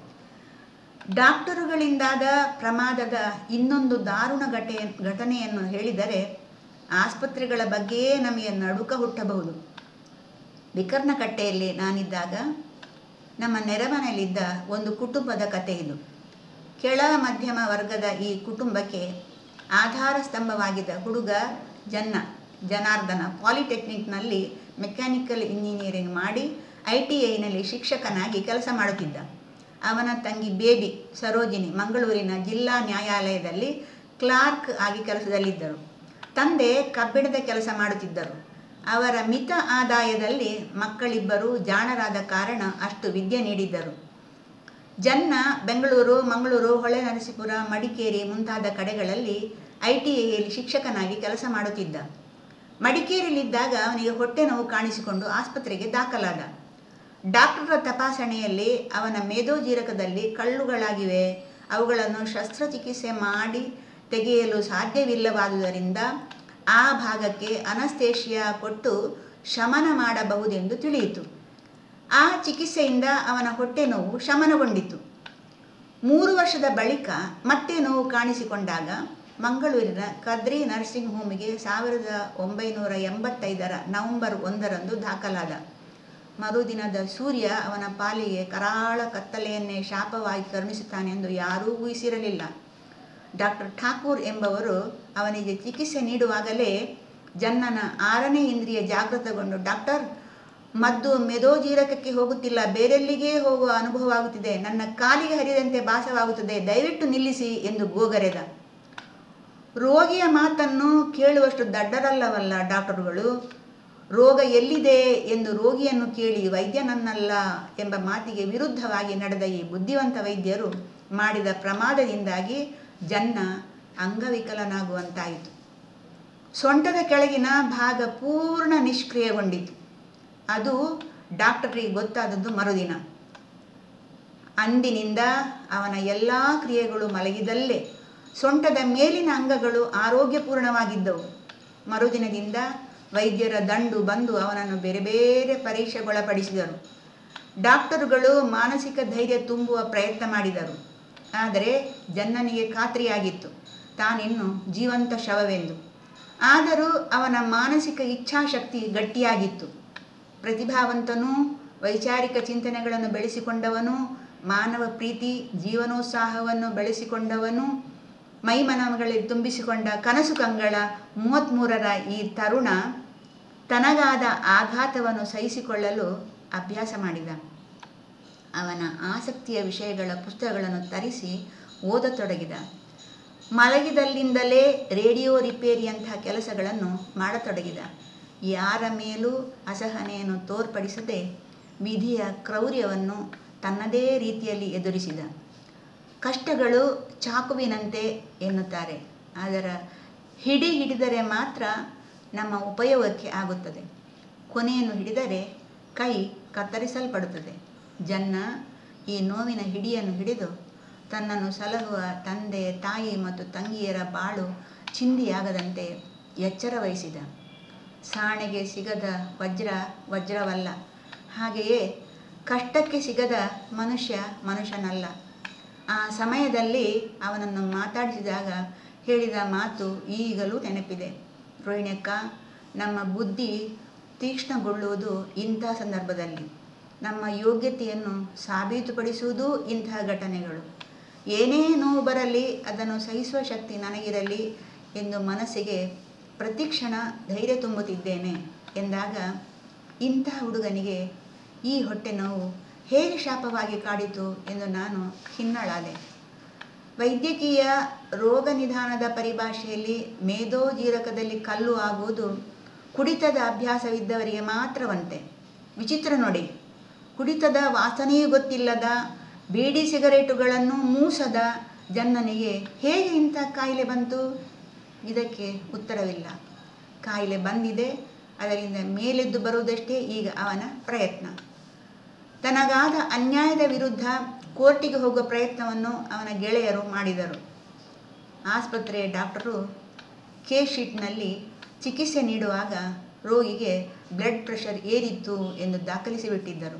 ಡಾಕ್ಟರುಗಳಿಂದಾದ ಪ್ರಮಾದದ ಇನ್ನೊಂದು ದಾರುಣ ಘಟೆ ಘಟನೆಯನ್ನು ಹೇಳಿದರೆ ಆಸ್ಪತ್ರೆಗಳ ಬಗ್ಗೆಯೇ ನಮಗೆ ನಡುಕ ಹುಟ್ಟಬಹುದು ವಿಕರ್ಣಕಟ್ಟೆಯಲ್ಲಿ ನಾನಿದ್ದಾಗ ನಮ್ಮ ನೆರೆಮನೆಯಲ್ಲಿದ್ದ ಒಂದು ಕುಟುಂಬದ ಕಥೆ ಇದು ಕೆಳ ಮಧ್ಯಮ ವರ್ಗದ ಈ ಕುಟುಂಬಕ್ಕೆ ಆಧಾರ ಸ್ತಂಭವಾಗಿದ್ದ ಹುಡುಗ ಜನ್ನ ಜನಾರ್ದನ ಪಾಲಿಟೆಕ್ನಿಕ್ನಲ್ಲಿ ಮೆಕ್ಯಾನಿಕಲ್ ಇಂಜಿನಿಯರಿಂಗ್ ಮಾಡಿ ಐ ಟಿ ಐನಲ್ಲಿ ಶಿಕ್ಷಕನಾಗಿ ಕೆಲಸ ಮಾಡುತ್ತಿದ್ದ ಅವನ ತಂಗಿ ಬೇಬಿ ಸರೋಜಿನಿ ಮಂಗಳೂರಿನ ಜಿಲ್ಲಾ ನ್ಯಾಯಾಲಯದಲ್ಲಿ ಕ್ಲಾರ್ಕ್ ಆಗಿ ಕೆಲಸದಲ್ಲಿದ್ದರು ತಂದೆ ಕಬ್ಬಿಣದ ಕೆಲಸ ಮಾಡುತ್ತಿದ್ದರು ಅವರ ಮಿತ ಆದಾಯದಲ್ಲಿ ಮಕ್ಕಳಿಬ್ಬರು ಜಾಣರಾದ ಕಾರಣ ಅಷ್ಟು ವಿದ್ಯೆ ನೀಡಿದ್ದರು ಜನ್ನ ಬೆಂಗಳೂರು ಮಂಗಳೂರು ಹೊಳೆನರಸೀಪುರ ಮಡಿಕೇರಿ ಮುಂತಾದ ಕಡೆಗಳಲ್ಲಿ ಐ ಟಿ ಐಯಲ್ಲಿ ಶಿಕ್ಷಕನಾಗಿ ಕೆಲಸ ಮಾಡುತ್ತಿದ್ದ ಮಡಿಕೇರಿಯಲ್ಲಿದ್ದಾಗ ಅವನಿಗೆ ಹೊಟ್ಟೆ ನೋವು ಕಾಣಿಸಿಕೊಂಡು ಆಸ್ಪತ್ರೆಗೆ ದಾಖಲಾದ ಡಾಕ್ಟರ ತಪಾಸಣೆಯಲ್ಲಿ ಅವನ ಮೇದೋಜೀರಕದಲ್ಲಿ ಕಳ್ಳುಗಳಾಗಿವೆ ಅವುಗಳನ್ನು ಶಸ್ತ್ರಚಿಕಿತ್ಸೆ ಮಾಡಿ ತೆಗೆಯಲು ಸಾಧ್ಯವಿಲ್ಲವಾದುದರಿಂದ ಆ ಭಾಗಕ್ಕೆ ಅನಸ್ತೇಷಿಯಾ ಕೊಟ್ಟು ಶಮನ ಮಾಡಬಹುದೆಂದು ತಿಳಿಯಿತು ಆ ಚಿಕಿತ್ಸೆಯಿಂದ ಅವನ ಹೊಟ್ಟೆ ನೋವು ಶಮನಗೊಂಡಿತು ಮೂರು ವರ್ಷದ ಬಳಿಕ ಮತ್ತೆ ನೋವು ಕಾಣಿಸಿಕೊಂಡಾಗ ಮಂಗಳೂರಿನ ಕದ್ರಿ ನರ್ಸಿಂಗ್ ಹೋಮಿಗೆ ಸಾವಿರದ ಒಂಬೈನೂರ ಎಂಬತ್ತೈದರ ನವೆಂಬರ್ ಒಂದರಂದು ದಾಖಲಾದ ಮರುದಿನದ ಸೂರ್ಯ ಅವನ ಪಾಲಿಗೆ ಕರಾಳ ಕತ್ತಲೆಯನ್ನೇ ಶಾಪವಾಗಿ ಕರುಣಿಸುತ್ತಾನೆಂದು ಯಾರೂ ಊಹಿಸಿರಲಿಲ್ಲ ಡಾಕ್ಟರ್ ಠಾಕೂರ್ ಎಂಬವರು ಅವನಿಗೆ ಚಿಕಿತ್ಸೆ ನೀಡುವಾಗಲೇ ಜನ್ನನ ಆರನೇ ಇಂದ್ರಿಯ ಜಾಗೃತಗೊಂಡು ಡಾಕ್ಟರ್ ಮದ್ದು ಮೆದೋಜೀರಕಕ್ಕೆ ಹೋಗುತ್ತಿಲ್ಲ ಬೇರೆಲ್ಲಿಗೇ ಹೋಗುವ ಅನುಭವವಾಗುತ್ತಿದೆ ನನ್ನ ಕಾಲಿಗೆ ಹರಿದಂತೆ ಭಾಸವಾಗುತ್ತದೆ ದಯವಿಟ್ಟು ನಿಲ್ಲಿಸಿ ಎಂದು ಗೋಗರೆದ ರೋಗಿಯ ಮಾತನ್ನು ಕೇಳುವಷ್ಟು ದಡ್ಡರಲ್ಲವಲ್ಲ ಡಾಕ್ಟರುಗಳು ರೋಗ ಎಲ್ಲಿದೆ ಎಂದು ರೋಗಿಯನ್ನು ಕೇಳಿ ವೈದ್ಯನನ್ನಲ್ಲ ಎಂಬ ಮಾತಿಗೆ ವಿರುದ್ಧವಾಗಿ ನಡೆದ ಈ ಬುದ್ಧಿವಂತ ವೈದ್ಯರು ಮಾಡಿದ ಪ್ರಮಾದದಿಂದಾಗಿ ಜನ್ನ ಅಂಗವಿಕಲನಾಗುವಂತಾಯಿತು ಸೊಂಟದ ಕೆಳಗಿನ ಭಾಗ ಪೂರ್ಣ ನಿಷ್ಕ್ರಿಯಗೊಂಡಿತು ಅದು ಡಾಕ್ಟರಿಗೆ ಗೊತ್ತಾದದ್ದು ಮರುದಿನ ಅಂದಿನಿಂದ ಅವನ ಎಲ್ಲ ಕ್ರಿಯೆಗಳು ಮಲಗಿದಲ್ಲೇ ಸೊಂಟದ ಮೇಲಿನ ಅಂಗಗಳು ಆರೋಗ್ಯಪೂರ್ಣವಾಗಿದ್ದವು ಮರುದಿನದಿಂದ ವೈದ್ಯರ ದಂಡು ಬಂದು ಅವನನ್ನು ಬೇರೆ ಬೇರೆ ಪರೀಕ್ಷೆಗೊಳಪಡಿಸಿದರು ಡಾಕ್ಟರುಗಳು ಮಾನಸಿಕ ಧೈರ್ಯ ತುಂಬುವ ಪ್ರಯತ್ನ ಮಾಡಿದರು ಆದರೆ ಜನ್ನನಿಗೆ ಖಾತ್ರಿಯಾಗಿತ್ತು ತಾನಿನ್ನು ಜೀವಂತ ಶವವೆಂದು ಆದರೂ ಅವನ ಮಾನಸಿಕ ಇಚ್ಛಾಶಕ್ತಿ ಗಟ್ಟಿಯಾಗಿತ್ತು ಪ್ರತಿಭಾವಂತನೂ ವೈಚಾರಿಕ ಚಿಂತನೆಗಳನ್ನು ಬೆಳೆಸಿಕೊಂಡವನು ಮಾನವ ಪ್ರೀತಿ ಜೀವನೋತ್ಸಾಹವನ್ನು ಬೆಳೆಸಿಕೊಂಡವನು ಮೈಮನಗಳಲ್ಲಿ ತುಂಬಿಸಿಕೊಂಡ ಕನಸು ಕಂಗಳ ಮೂವತ್ತ್ಮೂರರ ಈ ತರುಣ ತನಗಾದ ಆಘಾತವನ್ನು ಸಹಿಸಿಕೊಳ್ಳಲು ಅಭ್ಯಾಸ ಮಾಡಿದ ಅವನ ಆಸಕ್ತಿಯ ವಿಷಯಗಳ ಪುಸ್ತಕಗಳನ್ನು ತರಿಸಿ ಓದತೊಡಗಿದ ಮಲಗಿದಲ್ಲಿಂದಲೇ ರೇಡಿಯೋ ರಿಪೇರಿಯಂತಹ ಕೆಲಸಗಳನ್ನು ಮಾಡತೊಡಗಿದ ಯಾರ ಮೇಲೂ ಅಸಹನೆಯನ್ನು ತೋರ್ಪಡಿಸದೆ ವಿಧಿಯ ಕ್ರೌರ್ಯವನ್ನು ತನ್ನದೇ ರೀತಿಯಲ್ಲಿ ಎದುರಿಸಿದ ಕಷ್ಟಗಳು ಚಾಕುವಿನಂತೆ ಎನ್ನುತ್ತಾರೆ ಅದರ ಹಿಡಿ ಹಿಡಿದರೆ ಮಾತ್ರ ನಮ್ಮ ಉಪಯೋಗಕ್ಕೆ ಆಗುತ್ತದೆ ಕೊನೆಯನ್ನು ಹಿಡಿದರೆ ಕೈ ಕತ್ತರಿಸಲ್ಪಡುತ್ತದೆ ಜನ್ನ ಈ ನೋವಿನ ಹಿಡಿಯನ್ನು ಹಿಡಿದು ತನ್ನನ್ನು ಸಲಹುವ ತಂದೆ ತಾಯಿ ಮತ್ತು ತಂಗಿಯರ ಬಾಳು ಚಿಂದಿಯಾಗದಂತೆ ಎಚ್ಚರ ವಹಿಸಿದ ಸಾಣೆಗೆ ಸಿಗದ ವಜ್ರ ವಜ್ರವಲ್ಲ ಹಾಗೆಯೇ ಕಷ್ಟಕ್ಕೆ ಸಿಗದ ಮನುಷ್ಯ ಮನುಷ್ಯನಲ್ಲ ಆ ಸಮಯದಲ್ಲಿ ಅವನನ್ನು ಮಾತಾಡಿಸಿದಾಗ ಹೇಳಿದ ಮಾತು ಈಗಲೂ ನೆನಪಿದೆ ರೋಹಿಣಿಯಕ್ಕ ನಮ್ಮ ಬುದ್ಧಿ ತೀಕ್ಷ್ಣಗೊಳ್ಳುವುದು ಇಂಥ ಸಂದರ್ಭದಲ್ಲಿ ನಮ್ಮ ಯೋಗ್ಯತೆಯನ್ನು ಸಾಬೀತುಪಡಿಸುವುದೂ ಇಂತಹ ಘಟನೆಗಳು ಏನೇ ನೋವು ಬರಲಿ ಅದನ್ನು ಸಹಿಸುವ ಶಕ್ತಿ ನನಗಿರಲಿ ಎಂದು ಮನಸ್ಸಿಗೆ ಪ್ರತಿಕ್ಷಣ ಧೈರ್ಯ ತುಂಬುತ್ತಿದ್ದೇನೆ ಎಂದಾಗ ಇಂತಹ ಹುಡುಗನಿಗೆ ಈ ಹೊಟ್ಟೆ ನೋವು ಹೇಗೆ ಶಾಪವಾಗಿ ಕಾಡಿತು ಎಂದು ನಾನು ಖಿನ್ನಳಾದೆ ವೈದ್ಯಕೀಯ ರೋಗ ನಿಧಾನದ ಪರಿಭಾಷೆಯಲ್ಲಿ ಮೇದೋಜೀರಕದಲ್ಲಿ ಕಲ್ಲು ಆಗುವುದು ಕುಡಿತದ ಅಭ್ಯಾಸವಿದ್ದವರಿಗೆ ಮಾತ್ರವಂತೆ ವಿಚಿತ್ರ ನೋಡಿ ಕುಡಿತದ ವಾಸನೆಯೂ ಗೊತ್ತಿಲ್ಲದ ಬೀಡಿ ಸಿಗರೇಟುಗಳನ್ನು ಮೂಸದ ಜನ್ನನಿಗೆ ಹೇಗೆ ಇಂಥ ಕಾಯಿಲೆ ಬಂತು ಇದಕ್ಕೆ ಉತ್ತರವಿಲ್ಲ ಕಾಯಿಲೆ ಬಂದಿದೆ ಅದರಿಂದ ಮೇಲೆದ್ದು ಬರುವುದಷ್ಟೇ ಈಗ ಅವನ ಪ್ರಯತ್ನ ತನಗಾದ ಅನ್ಯಾಯದ ವಿರುದ್ಧ ಕೋರ್ಟಿಗೆ ಹೋಗುವ ಪ್ರಯತ್ನವನ್ನು ಅವನ ಗೆಳೆಯರು ಮಾಡಿದರು ಆಸ್ಪತ್ರೆಯ ಡಾಕ್ಟರು ಕೆ ಶೀಟ್ನಲ್ಲಿ ಚಿಕಿತ್ಸೆ ನೀಡುವಾಗ ರೋಗಿಗೆ ಬ್ಲಡ್ ಪ್ರೆಷರ್ ಏರಿತ್ತು ಎಂದು ದಾಖಲಿಸಿಬಿಟ್ಟಿದ್ದರು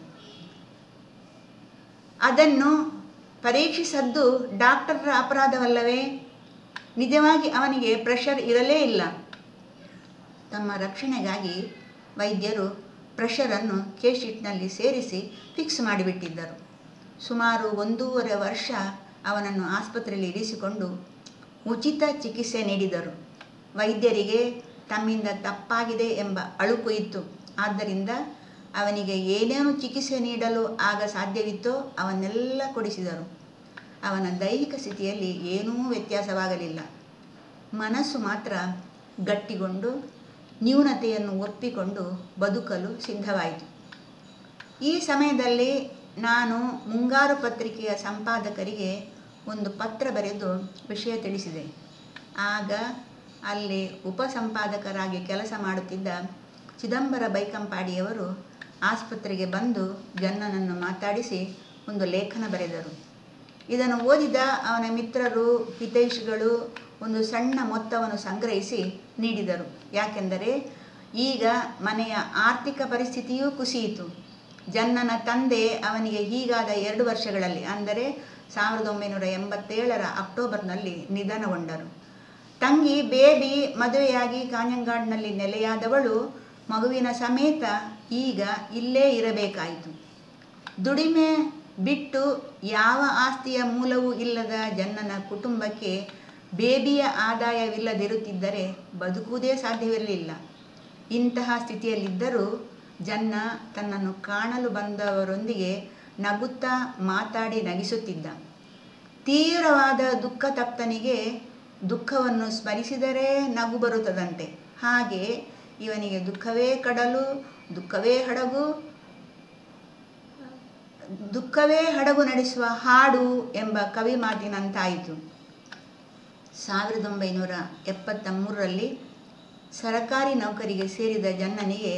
ಅದನ್ನು ಪರೀಕ್ಷಿಸದ್ದು ಡಾಕ್ಟರ್ರ ಅಪರಾಧವಲ್ಲವೇ ನಿಜವಾಗಿ ಅವನಿಗೆ ಪ್ರೆಷರ್ ಇರಲೇ ಇಲ್ಲ ತಮ್ಮ ರಕ್ಷಣೆಗಾಗಿ ವೈದ್ಯರು ಪ್ರೆಷರನ್ನು ಕೆ ಶೀಟ್ನಲ್ಲಿ ಸೇರಿಸಿ ಫಿಕ್ಸ್ ಮಾಡಿಬಿಟ್ಟಿದ್ದರು ಸುಮಾರು ಒಂದೂವರೆ ವರ್ಷ ಅವನನ್ನು ಆಸ್ಪತ್ರೆಯಲ್ಲಿ ಇರಿಸಿಕೊಂಡು ಉಚಿತ ಚಿಕಿತ್ಸೆ ನೀಡಿದರು ವೈದ್ಯರಿಗೆ ತಮ್ಮಿಂದ ತಪ್ಪಾಗಿದೆ ಎಂಬ ಅಳುಕು ಇತ್ತು ಆದ್ದರಿಂದ ಅವನಿಗೆ ಏನೇನು ಚಿಕಿತ್ಸೆ ನೀಡಲು ಆಗ ಸಾಧ್ಯವಿತ್ತೋ ಅವನ್ನೆಲ್ಲ ಕೊಡಿಸಿದರು ಅವನ ದೈಹಿಕ ಸ್ಥಿತಿಯಲ್ಲಿ ಏನೂ ವ್ಯತ್ಯಾಸವಾಗಲಿಲ್ಲ ಮನಸ್ಸು ಮಾತ್ರ ಗಟ್ಟಿಗೊಂಡು ನ್ಯೂನತೆಯನ್ನು ಒಪ್ಪಿಕೊಂಡು ಬದುಕಲು ಸಿದ್ಧವಾಯಿತು ಈ ಸಮಯದಲ್ಲಿ ನಾನು ಮುಂಗಾರು ಪತ್ರಿಕೆಯ ಸಂಪಾದಕರಿಗೆ ಒಂದು ಪತ್ರ ಬರೆದು ವಿಷಯ ತಿಳಿಸಿದೆ ಆಗ ಅಲ್ಲಿ ಉಪಸಂಪಾದಕರಾಗಿ ಕೆಲಸ ಮಾಡುತ್ತಿದ್ದ ಚಿದಂಬರ ಬೈಕಂಪಾಡಿಯವರು ಆಸ್ಪತ್ರೆಗೆ ಬಂದು ಜನ್ನನನ್ನು ಮಾತಾಡಿಸಿ ಒಂದು ಲೇಖನ ಬರೆದರು ಇದನ್ನು ಓದಿದ ಅವನ ಮಿತ್ರರು ಹಿತೈಷಿಗಳು ಒಂದು ಸಣ್ಣ ಮೊತ್ತವನ್ನು ಸಂಗ್ರಹಿಸಿ ನೀಡಿದರು ಯಾಕೆಂದರೆ ಈಗ ಮನೆಯ ಆರ್ಥಿಕ ಪರಿಸ್ಥಿತಿಯೂ ಕುಸಿಯಿತು ಜನ್ನನ ತಂದೆ ಅವನಿಗೆ ಹೀಗಾದ ಎರಡು ವರ್ಷಗಳಲ್ಲಿ ಅಂದರೆ ಸಾವಿರದ ಒಂಬೈನೂರ ಎಂಬತ್ತೇಳರ ಅಕ್ಟೋಬರ್ನಲ್ಲಿ ನಿಧನಗೊಂಡರು ತಂಗಿ ಬೇಬಿ ಮದುವೆಯಾಗಿ ಕಾഞ്ഞಂಗಾಡ್ನಲ್ಲಿ ನೆಲೆಯಾದವಳು ಮಗುವಿನ ಸಮೇತ ಈಗ ಇಲ್ಲೇ ಇರಬೇಕಾಯಿತು ದುಡಿಮೆ ಬಿಟ್ಟು ಯಾವ ಆಸ್ತಿಯ ಮೂಲವೂ ಇಲ್ಲದ ಜನ್ನನ ಕುಟುಂಬಕ್ಕೆ ಬೇಬಿಯ ಆದಾಯವಿಲ್ಲದಿರುತ್ತಿದ್ದರೆ ಬದುಕುವುದೇ ಸಾಧ್ಯವಿರಲಿಲ್ಲ ಇಂತಹ ಸ್ಥಿತಿಯಲ್ಲಿದ್ದರೂ ಜನ್ನ ತನ್ನನ್ನು ಕಾಣಲು ಬಂದವರೊಂದಿಗೆ ನಗುತ್ತಾ ಮಾತಾಡಿ ನಗಿಸುತ್ತಿದ್ದ ತೀವ್ರವಾದ ದುಃಖ ತಪ್ತನಿಗೆ ದುಃಖವನ್ನು ಸ್ಮರಿಸಿದರೆ ನಗು ಬರುತ್ತದಂತೆ ಹಾಗೆ ಇವನಿಗೆ ದುಃಖವೇ ಕಡಲು ದುಃಖವೇ ಹಡಗು ದುಃಖವೇ ಹಡಗು ನಡೆಸುವ ಹಾಡು ಎಂಬ ಕವಿ ಮಾತಿನಂತಾಯಿತು ಸಾವಿರದ ಒಂಬೈನೂರ ಎಪ್ಪತ್ತ ಮೂರರಲ್ಲಿ ಸರಕಾರಿ ನೌಕರಿಗೆ ಸೇರಿದ ಜನ್ನನಿಗೆ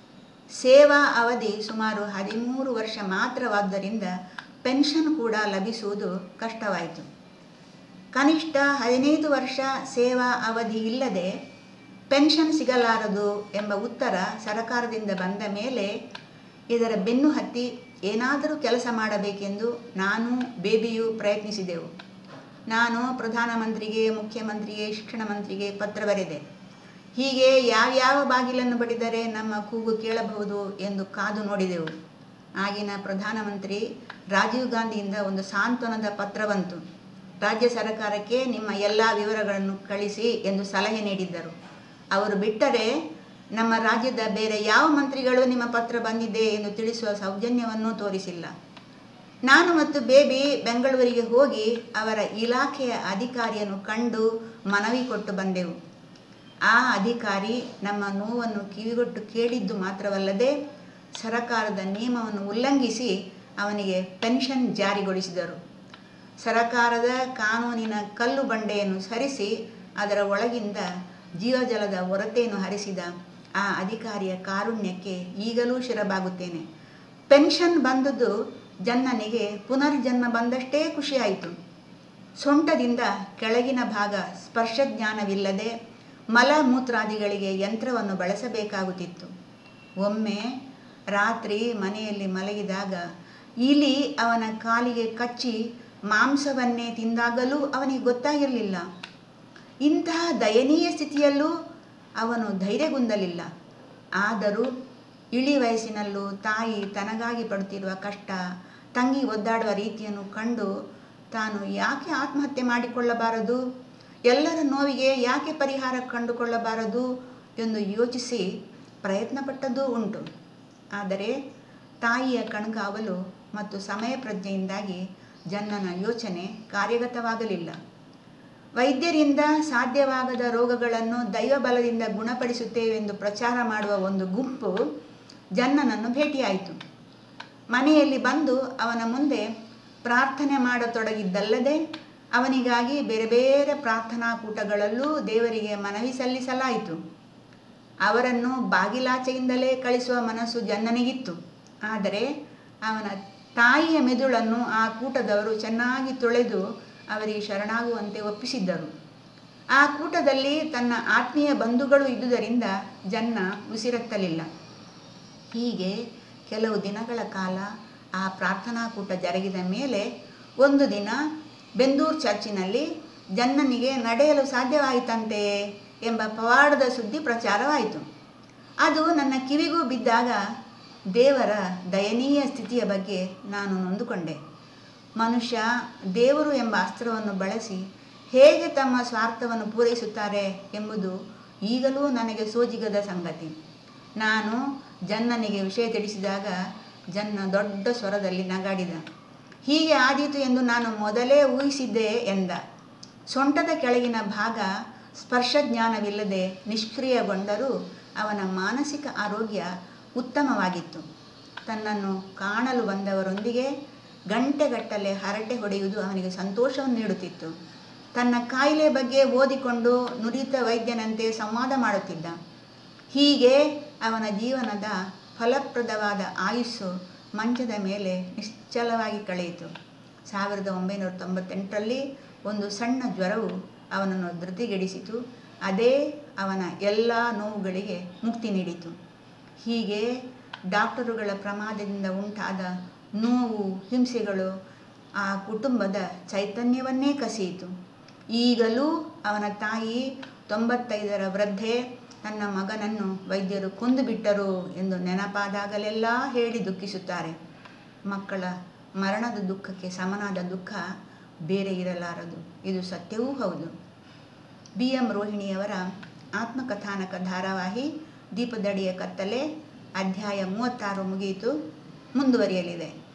ಸೇವಾ ಅವಧಿ ಸುಮಾರು ಹದಿಮೂರು ವರ್ಷ ಮಾತ್ರವಾದ್ದರಿಂದ ಪೆನ್ಷನ್ ಕೂಡ ಲಭಿಸುವುದು ಕಷ್ಟವಾಯಿತು ಕನಿಷ್ಠ ಹದಿನೈದು ವರ್ಷ ಸೇವಾ ಅವಧಿ ಇಲ್ಲದೆ ಪೆನ್ಷನ್ ಸಿಗಲಾರದು ಎಂಬ ಉತ್ತರ ಸರಕಾರದಿಂದ ಬಂದ ಮೇಲೆ ಇದರ ಬೆನ್ನು ಹತ್ತಿ ಏನಾದರೂ ಕೆಲಸ ಮಾಡಬೇಕೆಂದು ನಾನು ಬೇಬಿಯು ಪ್ರಯತ್ನಿಸಿದೆವು ನಾನು ಪ್ರಧಾನಮಂತ್ರಿಗೆ ಮುಖ್ಯಮಂತ್ರಿಗೆ ಶಿಕ್ಷಣ ಮಂತ್ರಿಗೆ ಪತ್ರ ಬರೆದೆ ಹೀಗೆ ಯಾವ್ಯಾವ ಬಾಗಿಲನ್ನು ಬಡಿದರೆ ನಮ್ಮ ಕೂಗು ಕೇಳಬಹುದು ಎಂದು ಕಾದು ನೋಡಿದೆವು ಆಗಿನ ಪ್ರಧಾನಮಂತ್ರಿ ರಾಜೀವ್ ಗಾಂಧಿಯಿಂದ ಒಂದು ಸಾಂತ್ವನದ ಪತ್ರ ಬಂತು ರಾಜ್ಯ ಸರ್ಕಾರಕ್ಕೆ ನಿಮ್ಮ ಎಲ್ಲ ವಿವರಗಳನ್ನು ಕಳಿಸಿ ಎಂದು ಸಲಹೆ ನೀಡಿದ್ದರು ಅವರು ಬಿಟ್ಟರೆ ನಮ್ಮ ರಾಜ್ಯದ ಬೇರೆ ಯಾವ ಮಂತ್ರಿಗಳು ನಿಮ್ಮ ಪತ್ರ ಬಂದಿದೆ ಎಂದು ತಿಳಿಸುವ ಸೌಜನ್ಯವನ್ನೂ ತೋರಿಸಿಲ್ಲ ನಾನು ಮತ್ತು ಬೇಬಿ ಬೆಂಗಳೂರಿಗೆ ಹೋಗಿ ಅವರ ಇಲಾಖೆಯ ಅಧಿಕಾರಿಯನ್ನು ಕಂಡು ಮನವಿ ಕೊಟ್ಟು ಬಂದೆವು ಆ ಅಧಿಕಾರಿ ನಮ್ಮ ನೋವನ್ನು ಕಿವಿಗೊಟ್ಟು ಕೇಳಿದ್ದು ಮಾತ್ರವಲ್ಲದೆ ಸರಕಾರದ ನಿಯಮವನ್ನು ಉಲ್ಲಂಘಿಸಿ ಅವನಿಗೆ ಪೆನ್ಷನ್ ಜಾರಿಗೊಳಿಸಿದರು ಸರಕಾರದ ಕಾನೂನಿನ ಕಲ್ಲು ಬಂಡೆಯನ್ನು ಸರಿಸಿ ಅದರ ಒಳಗಿಂದ ಜೀವಜಲದ ಹೊರತೆಯನ್ನು ಹರಿಸಿದ ಆ ಅಧಿಕಾರಿಯ ಕಾರುಣ್ಯಕ್ಕೆ ಈಗಲೂ ಶಿರಬಾಗುತ್ತೇನೆ ಪೆನ್ಷನ್ ಬಂದದ್ದು ಜನ್ನನಿಗೆ ಪುನರ್ಜನ್ಮ ಬಂದಷ್ಟೇ ಖುಷಿಯಾಯಿತು ಸೊಂಟದಿಂದ ಕೆಳಗಿನ ಭಾಗ ಸ್ಪರ್ಶಜ್ಞಾನವಿಲ್ಲದೆ ಮಲಮೂತ್ರಾದಿಗಳಿಗೆ ಯಂತ್ರವನ್ನು ಬಳಸಬೇಕಾಗುತ್ತಿತ್ತು ಒಮ್ಮೆ ರಾತ್ರಿ ಮನೆಯಲ್ಲಿ ಮಲಗಿದಾಗ ಇಲಿ ಅವನ ಕಾಲಿಗೆ ಕಚ್ಚಿ ಮಾಂಸವನ್ನೇ ತಿಂದಾಗಲೂ ಅವನಿಗೆ ಗೊತ್ತಾಗಿರಲಿಲ್ಲ ಇಂತಹ ದಯನೀಯ ಸ್ಥಿತಿಯಲ್ಲೂ ಅವನು ಧೈರ್ಯಗುಂದಲಿಲ್ಲ ಆದರೂ ಇಳಿ ವಯಸ್ಸಿನಲ್ಲೂ ತಾಯಿ ತನಗಾಗಿ ಪಡುತ್ತಿರುವ ಕಷ್ಟ ತಂಗಿ ಒದ್ದಾಡುವ ರೀತಿಯನ್ನು ಕಂಡು ತಾನು ಯಾಕೆ ಆತ್ಮಹತ್ಯೆ ಮಾಡಿಕೊಳ್ಳಬಾರದು ಎಲ್ಲರ ನೋವಿಗೆ ಯಾಕೆ ಪರಿಹಾರ ಕಂಡುಕೊಳ್ಳಬಾರದು ಎಂದು ಯೋಚಿಸಿ ಪ್ರಯತ್ನಪಟ್ಟದ್ದೂ ಉಂಟು ಆದರೆ ತಾಯಿಯ ಕಣ್ಗಾವಲು ಮತ್ತು ಸಮಯ ಪ್ರಜ್ಞೆಯಿಂದಾಗಿ ಜನ್ನನ ಯೋಚನೆ ಕಾರ್ಯಗತವಾಗಲಿಲ್ಲ ವೈದ್ಯರಿಂದ ಸಾಧ್ಯವಾಗದ ರೋಗಗಳನ್ನು ದೈವ ಬಲದಿಂದ ಗುಣಪಡಿಸುತ್ತೇವೆಂದು ಪ್ರಚಾರ ಮಾಡುವ ಒಂದು ಗುಂಪು ಜನ್ನನನ್ನು ಭೇಟಿಯಾಯಿತು ಮನೆಯಲ್ಲಿ ಬಂದು ಅವನ ಮುಂದೆ ಪ್ರಾರ್ಥನೆ ಮಾಡತೊಡಗಿದ್ದಲ್ಲದೆ ಅವನಿಗಾಗಿ ಬೇರೆ ಬೇರೆ ಪ್ರಾರ್ಥನಾ ಕೂಟಗಳಲ್ಲೂ ದೇವರಿಗೆ ಮನವಿ ಸಲ್ಲಿಸಲಾಯಿತು ಅವರನ್ನು ಬಾಗಿಲಾಚೆಯಿಂದಲೇ ಕಳಿಸುವ ಮನಸ್ಸು ಜನ್ನನಿಗಿತ್ತು ಆದರೆ ಅವನ ತಾಯಿಯ ಮೆದುಳನ್ನು ಆ ಕೂಟದವರು ಚೆನ್ನಾಗಿ ತೊಳೆದು ಅವರಿಗೆ ಶರಣಾಗುವಂತೆ ಒಪ್ಪಿಸಿದ್ದರು ಆ ಕೂಟದಲ್ಲಿ ತನ್ನ ಆತ್ಮೀಯ ಬಂಧುಗಳು ಇದ್ದುದರಿಂದ ಜನ್ನ ಉಸಿರೆತ್ತಲಿಲ್ಲ ಹೀಗೆ ಕೆಲವು ದಿನಗಳ ಕಾಲ ಆ ಪ್ರಾರ್ಥನಾ ಕೂಟ ಜರುಗಿದ ಮೇಲೆ ಒಂದು ದಿನ ಬೆಂದೂರು ಚರ್ಚಿನಲ್ಲಿ ಜನ್ನನಿಗೆ ನಡೆಯಲು ಸಾಧ್ಯವಾಯಿತಂತೆ ಎಂಬ ಪವಾಡದ ಸುದ್ದಿ ಪ್ರಚಾರವಾಯಿತು ಅದು ನನ್ನ ಕಿವಿಗೂ ಬಿದ್ದಾಗ ದೇವರ ದಯನೀಯ ಸ್ಥಿತಿಯ ಬಗ್ಗೆ ನಾನು ನೊಂದುಕೊಂಡೆ ಮನುಷ್ಯ ದೇವರು ಎಂಬ ಅಸ್ತ್ರವನ್ನು ಬಳಸಿ ಹೇಗೆ ತಮ್ಮ ಸ್ವಾರ್ಥವನ್ನು ಪೂರೈಸುತ್ತಾರೆ ಎಂಬುದು ಈಗಲೂ ನನಗೆ ಸೋಜಿಗದ ಸಂಗತಿ ನಾನು ಜನ್ನನಿಗೆ ವಿಷಯ ತಿಳಿಸಿದಾಗ ಜನ್ನ ದೊಡ್ಡ ಸ್ವರದಲ್ಲಿ ನಗಾಡಿದ ಹೀಗೆ ಆದೀತು ಎಂದು ನಾನು ಮೊದಲೇ ಊಹಿಸಿದ್ದೆ ಎಂದ ಸೊಂಟದ ಕೆಳಗಿನ ಭಾಗ ಸ್ಪರ್ಶಜ್ಞಾನವಿಲ್ಲದೆ ನಿಷ್ಕ್ರಿಯಗೊಂಡರೂ ಅವನ ಮಾನಸಿಕ ಆರೋಗ್ಯ ಉತ್ತಮವಾಗಿತ್ತು ತನ್ನನ್ನು ಕಾಣಲು ಬಂದವರೊಂದಿಗೆ ಗಂಟೆಗಟ್ಟಲೆ ಹರಟೆ ಹೊಡೆಯುವುದು ಅವನಿಗೆ ಸಂತೋಷವನ್ನು ನೀಡುತ್ತಿತ್ತು ತನ್ನ ಕಾಯಿಲೆ ಬಗ್ಗೆ ಓದಿಕೊಂಡು ನುರಿತ ವೈದ್ಯನಂತೆ ಸಂವಾದ ಮಾಡುತ್ತಿದ್ದ ಹೀಗೆ ಅವನ ಜೀವನದ ಫಲಪ್ರದವಾದ ಆಯುಸ್ಸು ಮಂಚದ ಮೇಲೆ ನಿಶ್ಚಲವಾಗಿ ಕಳೆಯಿತು ಸಾವಿರದ ಒಂಬೈನೂರ ತೊಂಬತ್ತೆಂಟರಲ್ಲಿ ಒಂದು ಸಣ್ಣ ಜ್ವರವು ಅವನನ್ನು ಧೃತಿಗೆಡಿಸಿತು ಅದೇ ಅವನ ಎಲ್ಲ ನೋವುಗಳಿಗೆ ಮುಕ್ತಿ ನೀಡಿತು ಹೀಗೆ ಡಾಕ್ಟರುಗಳ ಪ್ರಮಾದದಿಂದ ಉಂಟಾದ ನೋವು ಹಿಂಸೆಗಳು ಆ ಕುಟುಂಬದ ಚೈತನ್ಯವನ್ನೇ ಕಸಿಯಿತು ಈಗಲೂ ಅವನ ತಾಯಿ ತೊಂಬತ್ತೈದರ ವೃದ್ಧೆ ತನ್ನ ಮಗನನ್ನು ವೈದ್ಯರು ಕೊಂದು ಬಿಟ್ಟರು ಎಂದು ನೆನಪಾದಾಗಲೆಲ್ಲ ಹೇಳಿ ದುಃಖಿಸುತ್ತಾರೆ ಮಕ್ಕಳ ಮರಣದ ದುಃಖಕ್ಕೆ ಸಮನಾದ ದುಃಖ ಬೇರೆ ಇರಲಾರದು ಇದು ಸತ್ಯವೂ ಹೌದು ಬಿ ಎಂ ರೋಹಿಣಿಯವರ ಆತ್ಮಕಥಾನಕ ಧಾರಾವಾಹಿ ದೀಪದಡಿಯ ಕತ್ತಲೆ ಅಧ್ಯಾಯ ಮೂವತ್ತಾರು ಮುಗಿಯಿತು ಮುಂದುವರಿಯಲಿದೆ